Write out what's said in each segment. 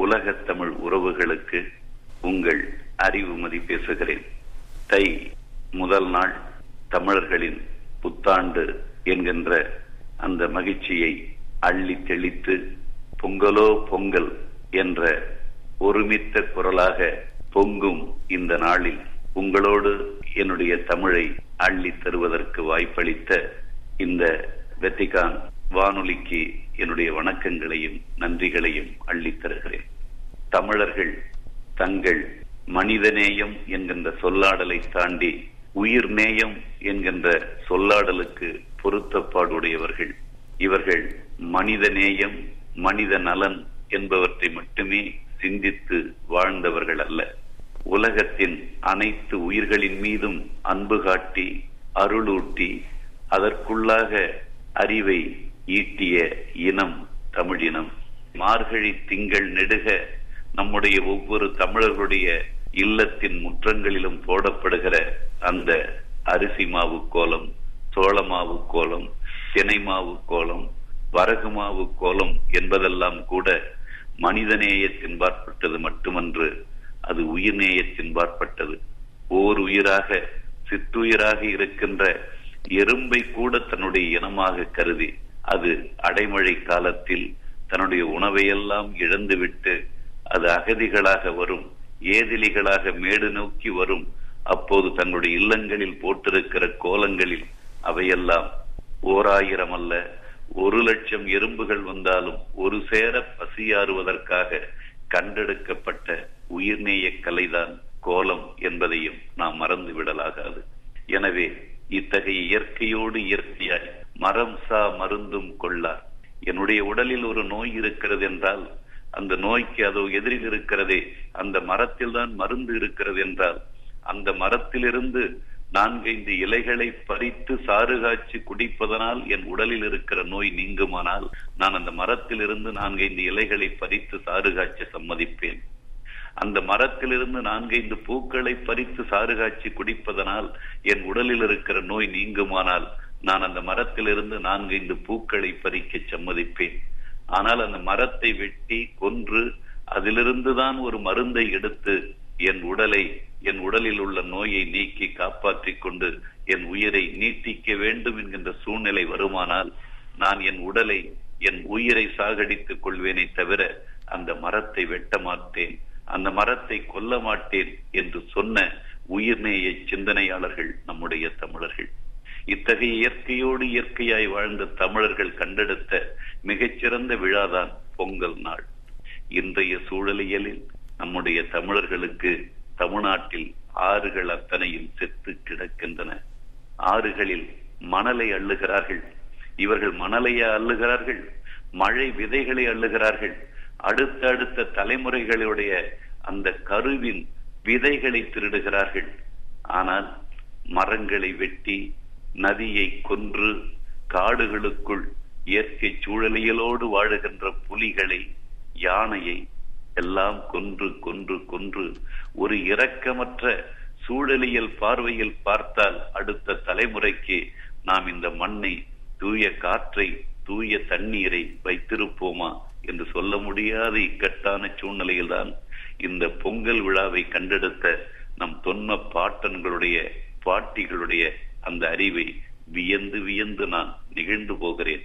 உலகத் தமிழ் உறவுகளுக்கு உங்கள் அறிவுமதி பேசுகிறேன் தை முதல் நாள் தமிழர்களின் புத்தாண்டு என்கின்ற அந்த மகிழ்ச்சியை அள்ளி தெளித்து பொங்கலோ பொங்கல் என்ற ஒருமித்த குரலாக பொங்கும் இந்த நாளில் உங்களோடு என்னுடைய தமிழை அள்ளி தருவதற்கு வாய்ப்பளித்த இந்த வெத்திகான் வானொலிக்கு என்னுடைய வணக்கங்களையும் நன்றிகளையும் அள்ளித் தருகிறேன் தமிழர்கள் தங்கள் மனிதநேயம் என்கின்ற சொல்லாடலை தாண்டி உயிர் நேயம் என்கின்ற சொல்லாடலுக்கு பொருத்தப்பாடுடையவர்கள் இவர்கள் மனித நேயம் மனித நலன் என்பவற்றை மட்டுமே சிந்தித்து வாழ்ந்தவர்கள் அல்ல உலகத்தின் அனைத்து உயிர்களின் மீதும் அன்பு காட்டி அருளூட்டி அதற்குள்ளாக அறிவை ஈட்டிய இனம் தமிழினம் மார்கழி திங்கள் நெடுக நம்முடைய ஒவ்வொரு தமிழர்களுடைய இல்லத்தின் முற்றங்களிலும் போடப்படுகிற அந்த அரிசி மாவு கோலம் சோள மாவு கோலம் தினை மாவு கோலம் வரகு மாவு கோலம் என்பதெல்லாம் கூட மனிதநேயத்தின் பார்ப்பட்டது மட்டுமன்று அது உயிர்நேயத்தின் பார்ப்பட்டது ஓர் உயிராக சித்துயிராக இருக்கின்ற எறும்பை கூட தன்னுடைய இனமாக கருதி அது அடைமழை காலத்தில் தன்னுடைய உணவையெல்லாம் இழந்துவிட்டு அது அகதிகளாக வரும் ஏதிலிகளாக மேடு நோக்கி வரும் அப்போது தங்களுடைய இல்லங்களில் போட்டிருக்கிற கோலங்களில் அவையெல்லாம் ஓர் ஆயிரம் அல்ல ஒரு லட்சம் எறும்புகள் வந்தாலும் ஒரு சேர பசியாறுவதற்காக கண்டெடுக்கப்பட்ட உயிர்நேய கலைதான் கோலம் என்பதையும் நாம் மறந்து விடலாகாது எனவே இத்தகைய இயற்கையோடு இயற்கையாய் மரம் சா மருந்தும் கொள்ளார் என்னுடைய உடலில் ஒரு நோய் இருக்கிறது என்றால் அந்த நோய்க்கு அதோ எதிரில் இருக்கிறதே அந்த மரத்தில் தான் மருந்து இருக்கிறது என்றால் அந்த மரத்திலிருந்து நான்கைந்து இலைகளை பறித்து சாறு காய்ச்சி குடிப்பதனால் என் உடலில் இருக்கிற நோய் நீங்குமானால் நான் அந்த மரத்திலிருந்து நான்கைந்து இலைகளை பறித்து சாறு காய்ச்ச சம்மதிப்பேன் அந்த மரத்திலிருந்து நான்கைந்து பூக்களை பறித்து சாறு காய்ச்சி குடிப்பதனால் என் உடலில் இருக்கிற நோய் நீங்குமானால் நான் அந்த மரத்திலிருந்து நான்கைந்து பூக்களை பறிக்க சம்மதிப்பேன் ஆனால் அந்த மரத்தை வெட்டி கொன்று அதிலிருந்து தான் ஒரு மருந்தை எடுத்து என் உடலை என் உடலில் உள்ள நோயை நீக்கி காப்பாற்றிக் கொண்டு என் உயிரை நீட்டிக்க வேண்டும் என்கின்ற சூழ்நிலை வருமானால் நான் என் உடலை என் உயிரை சாகடித்துக் கொள்வேனே தவிர அந்த மரத்தை வெட்ட மாட்டேன் அந்த மரத்தை கொல்ல மாட்டேன் என்று சொன்ன உயிர்நேய சிந்தனையாளர்கள் நம்முடைய தமிழர்கள் இத்தகைய இயற்கையோடு இயற்கையாய் வாழ்ந்த தமிழர்கள் கண்டெடுத்த மிகச்சிறந்த விழாதான் பொங்கல் நாள் இன்றைய சூழலியலில் நம்முடைய தமிழர்களுக்கு தமிழ்நாட்டில் ஆறுகள் அத்தனையும் செத்து கிடக்கின்றன ஆறுகளில் மணலை அள்ளுகிறார்கள் இவர்கள் மணலைய அள்ளுகிறார்கள் மழை விதைகளை அள்ளுகிறார்கள் அடுத்த அடுத்த தலைமுறைகளுடைய அந்த கருவின் விதைகளை திருடுகிறார்கள் ஆனால் மரங்களை வெட்டி நதியை கொன்று காடுகளுக்குள் இயற்கை சூழலியலோடு வாழுகின்ற புலிகளை யானையை எல்லாம் கொன்று கொன்று கொன்று ஒரு இரக்கமற்ற சூழலியல் பார்வையில் பார்த்தால் அடுத்த தலைமுறைக்கு நாம் இந்த மண்ணை தூய காற்றை தூய தண்ணீரை வைத்திருப்போமா என்று சொல்ல முடியாத இக்கட்டான சூழ்நிலையில்தான் இந்த பொங்கல் விழாவை கண்டெடுத்த நம் தொன்ம பாட்டன்களுடைய பாட்டிகளுடைய அந்த அறிவை வியந்து வியந்து நான் நிகழ்ந்து போகிறேன்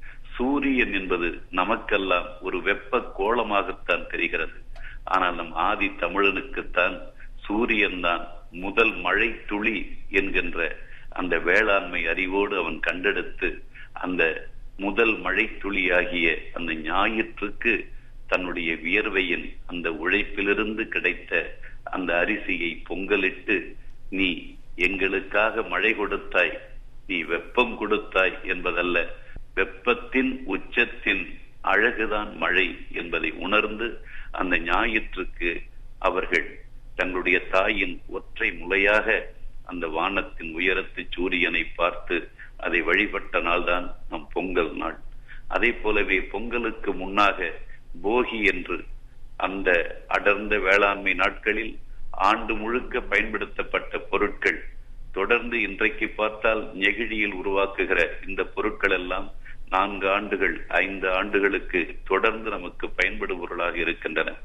சூரியன் என்பது நமக்கெல்லாம் ஒரு வெப்ப கோலமாகத்தான் தெரிகிறது ஆனால் நம் ஆதி தமிழனுக்குத்தான் சூரியன் தான் முதல் மழை துளி என்கின்ற அந்த வேளாண்மை அறிவோடு அவன் கண்டெடுத்து அந்த முதல் மழை துளியாகிய அந்த ஞாயிற்றுக்கு தன்னுடைய வியர்வையின் அந்த உழைப்பிலிருந்து கிடைத்த அந்த அரிசியை பொங்கலிட்டு நீ எங்களுக்காக மழை கொடுத்தாய் நீ வெப்பம் கொடுத்தாய் என்பதல்ல வெப்பத்தின் உச்சத்தின் அழகுதான் மழை என்பதை உணர்ந்து அந்த ஞாயிற்றுக்கு அவர்கள் தங்களுடைய தாயின் ஒற்றை முளையாக அந்த வானத்தின் உயரத்து சூரியனை பார்த்து அதை வழிபட்ட நாள்தான் நம் பொங்கல் நாள் அதே போலவே பொங்கலுக்கு முன்னாக போகி என்று அந்த அடர்ந்த வேளாண்மை நாட்களில் ஆண்டு முழுக்க பயன்படுத்தப்பட்ட பொருட்கள் தொடர்ந்து இன்றைக்கு பார்த்தால் நெகிழியில் உருவாக்குகிற இந்த பொருட்கள் எல்லாம் நான்கு ஆண்டுகள் ஐந்து ஆண்டுகளுக்கு தொடர்ந்து நமக்கு பயன்படுபொருளாக இருக்கின்றன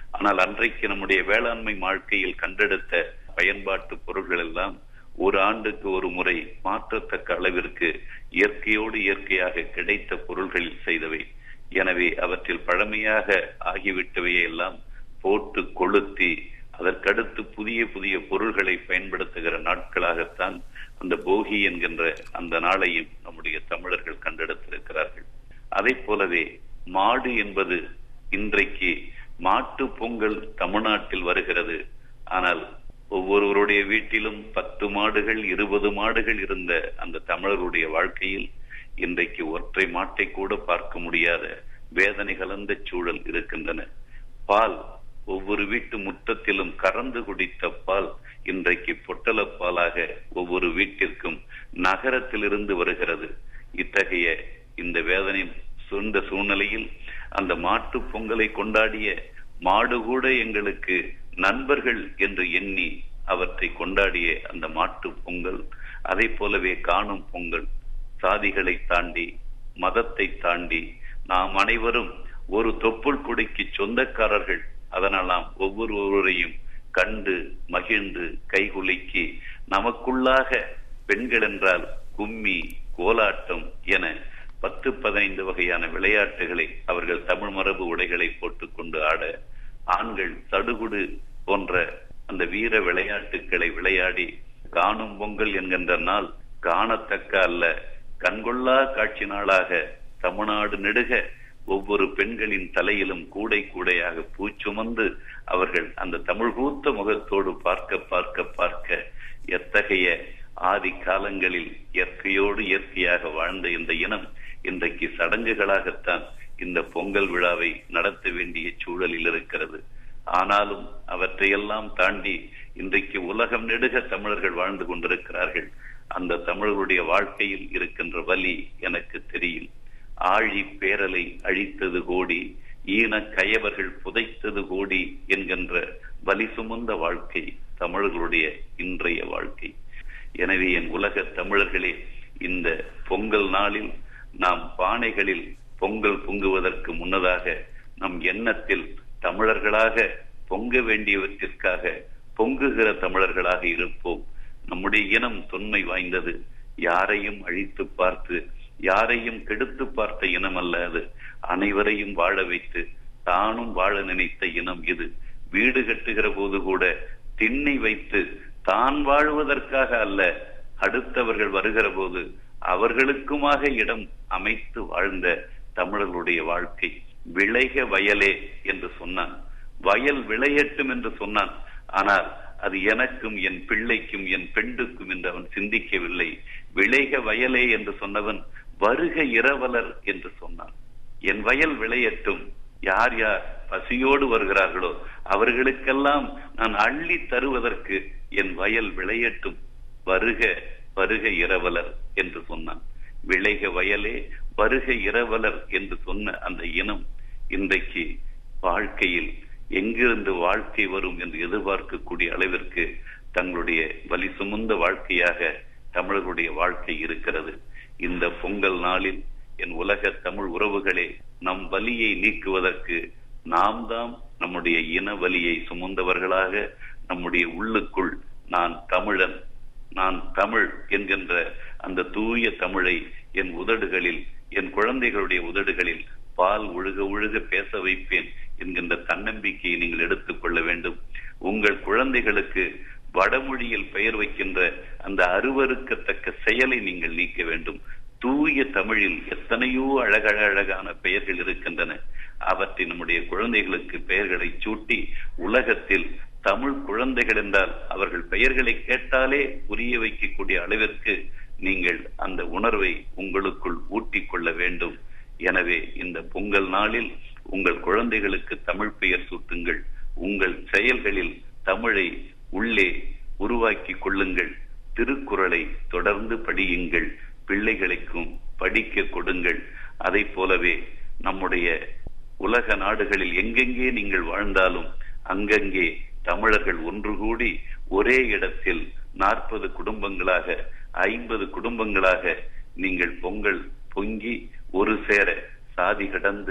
ஆனால் அன்றைக்கு நம்முடைய வேளாண்மை வாழ்க்கையில் கண்டெடுத்த பயன்பாட்டு பொருள்கள் எல்லாம் ஒரு ஆண்டுக்கு ஒரு முறை மாற்றத்தக்க அளவிற்கு இயற்கையோடு இயற்கையாக கிடைத்த பொருள்களில் செய்தவை எனவே அவற்றில் பழமையாக ஆகிவிட்டவையை எல்லாம் போட்டு கொளுத்தி அதற்கடுத்து புதிய புதிய பொருள்களை பயன்படுத்துகிற நாட்களாகத்தான் அந்த போகி என்கின்ற அந்த நாளையும் நம்முடைய தமிழர்கள் கண்டெடுத்திருக்கிறார்கள் அதை போலவே மாடு என்பது இன்றைக்கு மாட்டு பொங்கல் தமிழ்நாட்டில் வருகிறது ஆனால் ஒவ்வொருவருடைய வீட்டிலும் பத்து மாடுகள் இருபது மாடுகள் இருந்த அந்த தமிழருடைய வாழ்க்கையில் இன்றைக்கு ஒற்றை மாட்டை கூட பார்க்க முடியாத வேதனை கலந்த சூழல் இருக்கின்றன பால் ஒவ்வொரு வீட்டு முற்றத்திலும் கறந்து குடித்த பால் இன்றைக்கு பொட்டல பாலாக ஒவ்வொரு வீட்டிற்கும் நகரத்திலிருந்து வருகிறது இத்தகைய இந்த வேதனை சூழ்ந்த சூழ்நிலையில் அந்த மாட்டு பொங்கலை கொண்டாடிய மாடு கூட எங்களுக்கு நண்பர்கள் என்று எண்ணி அவற்றை கொண்டாடிய அந்த மாட்டு பொங்கல் அதை போலவே காணும் பொங்கல் சாதிகளை தாண்டி மதத்தை தாண்டி நாம் அனைவரும் ஒரு தொப்புள் கொடிக்கு சொந்தக்காரர்கள் அதனால் நாம் ஒவ்வொருவரையும் கண்டு மகிழ்ந்து கைகுலுக்கி நமக்குள்ளாக பெண்கள் என்றால் கும்மி கோலாட்டம் என பத்து பதினைந்து வகையான விளையாட்டுகளை அவர்கள் தமிழ் மரபு உடைகளை போட்டுக்கொண்டு ஆட ஆண்கள் சடுகுடு போன்ற அந்த வீர விளையாட்டுகளை விளையாடி காணும் பொங்கல் என்கின்ற நாள் காணத்தக்க அல்ல கண்கொள்ளா காட்சி நாளாக தமிழ்நாடு நெடுக ஒவ்வொரு பெண்களின் தலையிலும் கூடை கூடையாக பூச்சுமந்து அவர்கள் அந்த தமிழ் பூத்த முகத்தோடு பார்க்க பார்க்க பார்க்க எத்தகைய ஆதி காலங்களில் இயற்கையோடு இயற்கையாக வாழ்ந்த இந்த இனம் இன்றைக்கு சடங்குகளாகத்தான் இந்த பொங்கல் விழாவை நடத்த வேண்டிய சூழலில் இருக்கிறது ஆனாலும் அவற்றையெல்லாம் தாண்டி இன்றைக்கு உலகம் நெடுக தமிழர்கள் வாழ்ந்து கொண்டிருக்கிறார்கள் அந்த தமிழர்களுடைய வாழ்க்கையில் இருக்கின்ற வலி எனக்கு தெரியும் ஆழி பேரலை அழித்தது கோடி ஈன கயவர்கள் புதைத்தது கோடி என்கின்ற வலி சுமந்த வாழ்க்கை தமிழர்களுடைய இன்றைய வாழ்க்கை எனவே என் உலக தமிழர்களே இந்த பொங்கல் நாளில் நாம் பானைகளில் பொங்கல் பொங்குவதற்கு முன்னதாக நம் எண்ணத்தில் தமிழர்களாக பொங்க வேண்டியவற்றிற்காக பொங்குகிற தமிழர்களாக இருப்போம் நம்முடைய இனம் தொன்மை வாய்ந்தது யாரையும் அழித்து பார்த்து யாரையும் கெடுத்து பார்த்த இனம் அல்ல அது அனைவரையும் வாழ வைத்து தானும் வாழ நினைத்த இனம் இது வீடு கட்டுகிற போது கூட திண்ணை வைத்து தான் வாழ்வதற்காக அல்ல அடுத்தவர்கள் வருகிற போது அவர்களுக்குமாக இடம் அமைத்து வாழ்ந்த தமிழர்களுடைய வாழ்க்கை விளைக வயலே என்று சொன்னான் வயல் விளையட்டும் என்று சொன்னான் ஆனால் அது எனக்கும் என் பிள்ளைக்கும் என் பெண்டுக்கும் என்று அவன் சிந்திக்கவில்லை விளைக வயலே என்று சொன்னவன் வருக இரவலர் என்று சொன்னான் என் வயல் விளையட்டும் யார் யார் பசியோடு வருகிறார்களோ அவர்களுக்கெல்லாம் நான் அள்ளி தருவதற்கு என் வயல் விளையட்டும் வருக வருக இரவலர் என்று சொன்னான் விளைக வயலே வருக இரவலர் என்று சொன்ன அந்த இனம் இன்றைக்கு வாழ்க்கையில் எங்கிருந்து வாழ்க்கை வரும் என்று எதிர்பார்க்கக்கூடிய அளவிற்கு தங்களுடைய வலி சுமந்த வாழ்க்கையாக தமிழர்களுடைய வாழ்க்கை இருக்கிறது இந்த பொங்கல் நாளில் என் உலக தமிழ் உறவுகளே நம் வலியை நீக்குவதற்கு நாம் தான் நம்முடைய இன வலியை சுமந்தவர்களாக நம்முடைய உள்ளுக்குள் நான் தமிழன் நான் தமிழ் என்கின்ற அந்த தூய தமிழை என் உதடுகளில் என் குழந்தைகளுடைய உதடுகளில் பால் ஒழுக ஒழுக பேச வைப்பேன் என்கின்ற தன்னம்பிக்கையை நீங்கள் எடுத்துக் கொள்ள வேண்டும் உங்கள் குழந்தைகளுக்கு வடமொழியில் பெயர் வைக்கின்ற அந்த அருவறுக்கத்தக்க செயலை நீங்கள் நீக்க வேண்டும் தூய தமிழில் எத்தனையோ அழகழகான பெயர்கள் இருக்கின்றன அவற்றை நம்முடைய குழந்தைகளுக்கு பெயர்களை சூட்டி உலகத்தில் தமிழ் குழந்தைகள் என்றால் அவர்கள் பெயர்களை கேட்டாலே புரிய வைக்கக்கூடிய அளவிற்கு நீங்கள் அந்த உணர்வை உங்களுக்குள் ஊட்டிக் கொள்ள வேண்டும் எனவே இந்த பொங்கல் நாளில் உங்கள் குழந்தைகளுக்கு தமிழ் பெயர் சூட்டுங்கள் உங்கள் செயல்களில் தமிழை உள்ளே உருவாக்கி கொள்ளுங்கள் திருக்குறளை தொடர்ந்து படியுங்கள் பிள்ளைகளுக்கும் படிக்க கொடுங்கள் அதை போலவே நம்முடைய உலக நாடுகளில் எங்கெங்கே நீங்கள் வாழ்ந்தாலும் அங்கங்கே தமிழர்கள் ஒன்று கூடி ஒரே இடத்தில் நாற்பது குடும்பங்களாக ஐம்பது குடும்பங்களாக நீங்கள் பொங்கல் பொங்கி ஒரு சேர சாதி கடந்து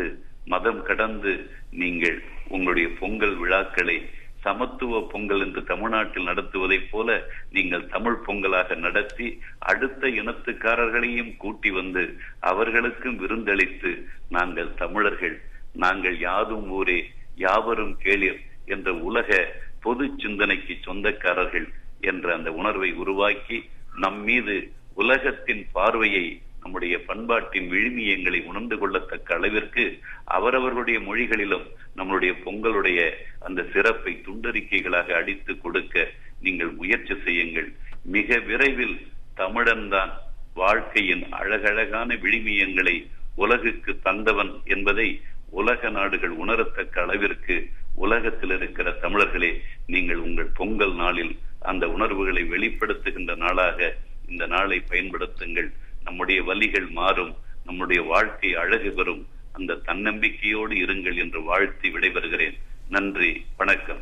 மதம் கடந்து நீங்கள் உங்களுடைய பொங்கல் விழாக்களை சமத்துவ பொங்கல் என்று தமிழ்நாட்டில் நடத்துவதைப் போல நீங்கள் தமிழ் பொங்கலாக நடத்தி அடுத்த இனத்துக்காரர்களையும் கூட்டி வந்து அவர்களுக்கும் விருந்தளித்து நாங்கள் தமிழர்கள் நாங்கள் யாதும் ஊரே யாவரும் கேளிர் என்ற உலக பொது சிந்தனைக்கு சொந்தக்காரர்கள் என்ற அந்த உணர்வை உருவாக்கி நம் மீது உலகத்தின் பார்வையை நம்முடைய பண்பாட்டின் விழுமியங்களை உணர்ந்து கொள்ளத்தக்க அளவிற்கு அவரவர்களுடைய மொழிகளிலும் நம்மளுடைய பொங்கலுடைய அந்த சிறப்பை துண்டறிக்கைகளாக அடித்து கொடுக்க நீங்கள் முயற்சி செய்யுங்கள் மிக விரைவில் தமிழன்தான் வாழ்க்கையின் அழகழகான விழுமியங்களை உலகுக்கு தந்தவன் என்பதை உலக நாடுகள் உணரத்தக்க அளவிற்கு உலகத்தில் இருக்கிற தமிழர்களே நீங்கள் உங்கள் பொங்கல் நாளில் அந்த உணர்வுகளை வெளிப்படுத்துகின்ற நாளாக இந்த நாளை பயன்படுத்துங்கள் நம்முடைய வலிகள் மாறும் நம்முடைய வாழ்க்கை அழகு பெறும் அந்த தன்னம்பிக்கையோடு இருங்கள் என்று வாழ்த்தி விடைபெறுகிறேன் நன்றி வணக்கம்